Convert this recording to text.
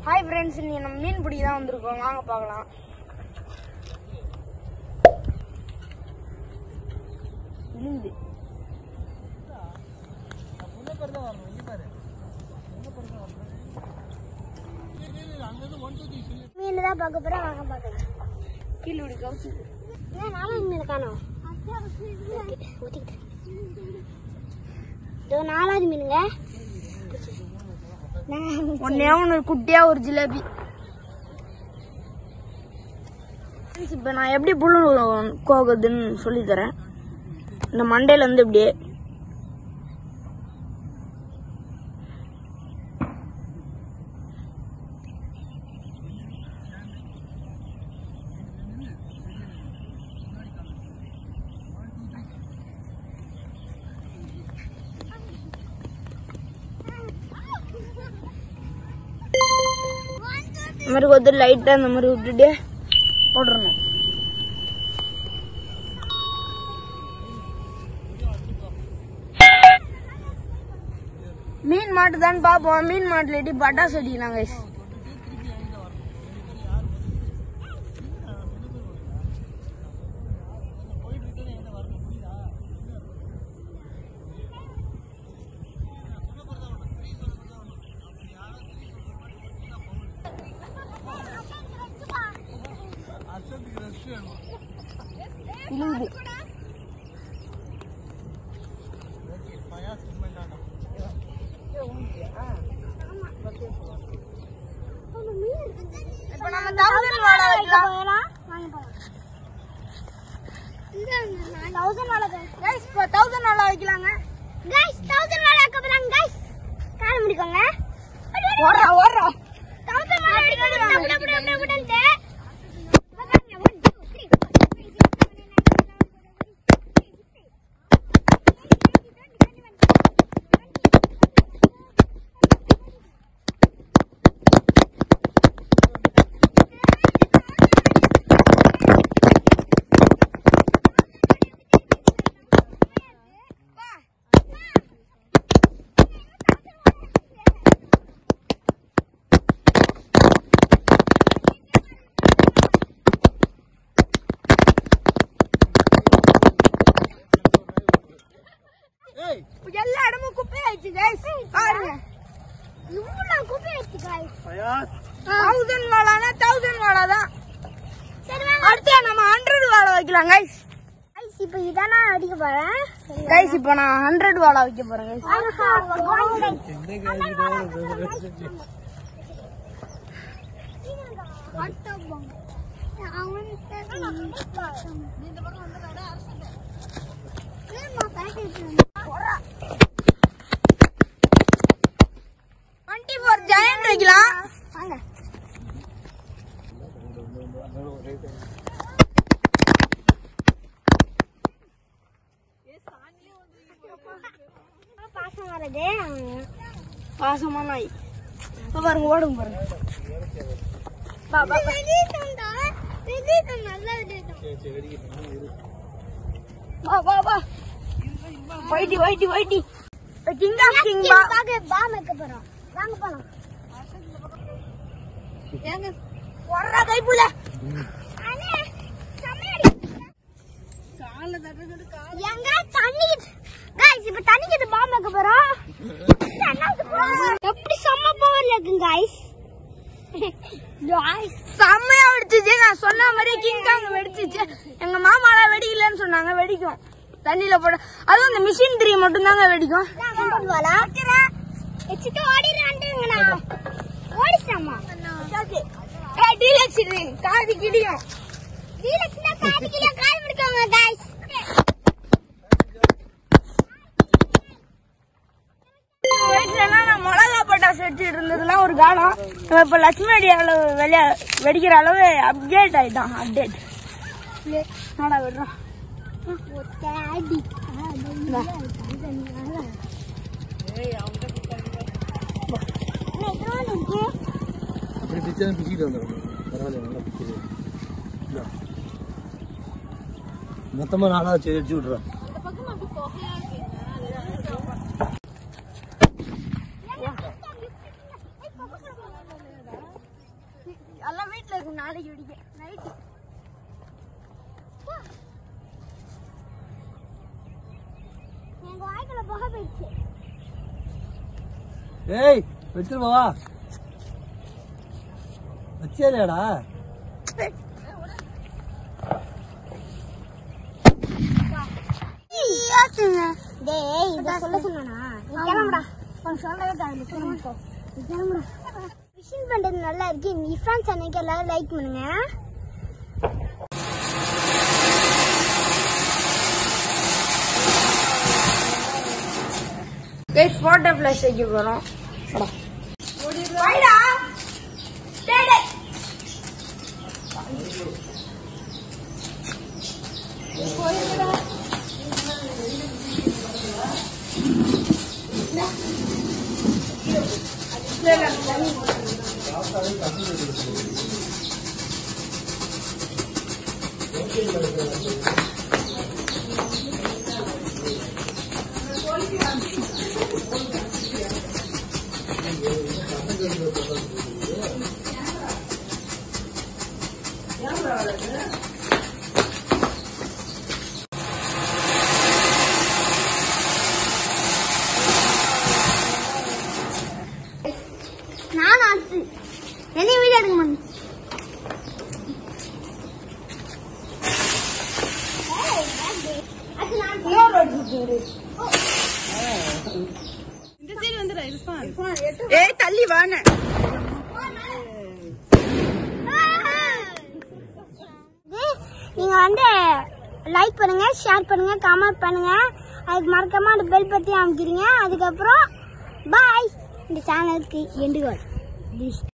Hi friends நீ நம்ம மீன் பிடிக்க தான் வந்திருக்கோம் வாங்க பார்க்கலாம் இழுந்து மீன் தான் பார்க்க போறோம் வாங்க பார்க்கலாம் கீழே இப்படி கவுச்சு ஏன் நாலாவது மீன் காணோம் ஓகே, ஊத்திக்கிட்டேன். இதோ நாலாவது மீனுங்க நான் ஒன்னே ஒன்று குட்டியா ஒரு ஜிலேபி Friends, இப்ப நான் எப்படி புழு கோகுதுன்னு சொல்லி தரேன் இந்த மண்டையில இருந்து இப்படியே இந்த மாதிரி கொஞ்சம் லைட்டா இந்த மாதிரி விட்டுட்டு போட்டுறணும் மீன் மாட்டுதான்னு பார்ப்போம் மீன் மாட்டுலட்டி பட்டாசு அடிக்கலாம் guys இழுகுது இப்ப நம்ம தௌசண்ட் வாழை வைக்கலாம் தௌசண்ட் வாழை கைஸ் இப்போ தௌசண்ட் வாழை வைக்கலாங்க கைஸ் தௌசண்ட் வாழை வைக்க போறாங்க கைஸ் கால முடிக்கோங்க ஓடுறா ஓடுறா தௌசண்ட் வாழை அடிக்கணும் எல்லா இடமும் குப்பை ஆயிடுச்சு கைஸ் பாருங்க இவ்வளவு குப்பை வச்சு கைஸ் தௌசண்ட் வாழானா தௌசண்ட் வாழை தான் சரி வாங்க அடுத்து நம்ம ஹண்ட்ரட் வாழை வைக்கலாம் கைஸ் கைஸ் இப்போ இதானா அடிக்க போறேன் கைஸ் இப்போ நான் ஹண்ட்ரட் வாழை வைக்க போறேன் கைஸ் டுவெண்ட்டி ஃபோர் ஜெயண்ட் வைக்கலாம் பாசம் வருது பாசமான நாய் இப்ப பாருங்க ஓடுங்க பாருங்க பா, பா, பா. வா வா வா வைட்டி வைட்டி வைட்டி கிங் ஆஃப் கிங் பா பாம் வைக்க போறோம் வாங்க போலாம் வர்றா கைப்புல எங்க தண்ணிக்கு गाइस இப்ப தண்ணிக்கு பாம் வைக்க போறோம் எப்படி செம்ம பவர்ல இருக்கு गाइस गाइस செம்மையா வெடிச்சிச்சு நான் சொன்ன மாதிரி கிங் காங் வெடிச்சிச்சு எங்க மாமாலாம் வெடிக்கலன்னு சொன்னாங்க வெடிக்கும் தண்ணியில போட அதுவும் இந்த மிஷின் த்ரீ மட்டும் தாங்க வெடிக்கும் கொண்டு வாடா எச்சிட்டு ஓடிறான்ட்டுங்கண்ணா ஓடிச்சாமா டீலக்ஸ் காது கிடியும் டீலக்ஸ்னா காது கிலோ கால் முடிக்கோங்க गाइस வயசுலனா நான் மிளகா பட்டாசு வச்சு இருந்ததுலாம் ஒரு காலம் இவன் இப்ப லட்சுமி அடி அளவு வெளிய வெடிக்கிற அளவு அப்டேட் ஆயிட்டான் அப்டேட் நாடா விடுறான் ஒத்தாடி அப்படி பிச்சை பிச்சுக்கிட்டு வந்துடும் பரவாயில்ல நல்லா பிச்சுது மொத்தமா நாளா வச்சு அடிச்சு விட்றோம் இருக்கும் நாளைக்கு வெடிக்க நைட்டு எங்க வாய்க்குள்ள புகை போயிடுச்சு ஏய் வச்சிருமா வா வச்சியாடா டேய் இத சொல்ல சொன்னானா நீ கிளம்புடா உன் சொல்லவே தேவையில்ல கிளம்பு நீ கிளம்புடா விஷன் பண்றது நல்லா இருக்கு நீ ஃப்ரெண்ட்ஸ் அன்னைக்கு எல்லாரும் லைக் பண்ணுங்க கைஸ் போட்டோ ஃபிளாஷ் வைக்க போறோம் வாடா டேய் டேய் நான் ஆச்சு என்ன வீடியோ எடுக்க மாட்டேன் இன்னொரு வாட்டி இரு. ஏய் தள்ளி வான நீங்க வந்து லைக் பண்ணுங்க ஷேர் பண்ணுங்க கமெண்ட் பண்ணுங்க அதுக்கு மறக்காம அந்த பெல் பத்தி அமைக்கிறீங்க அதுக்கப்புறம் பாய் இந்த சேனலுக்கு எண்டுகள்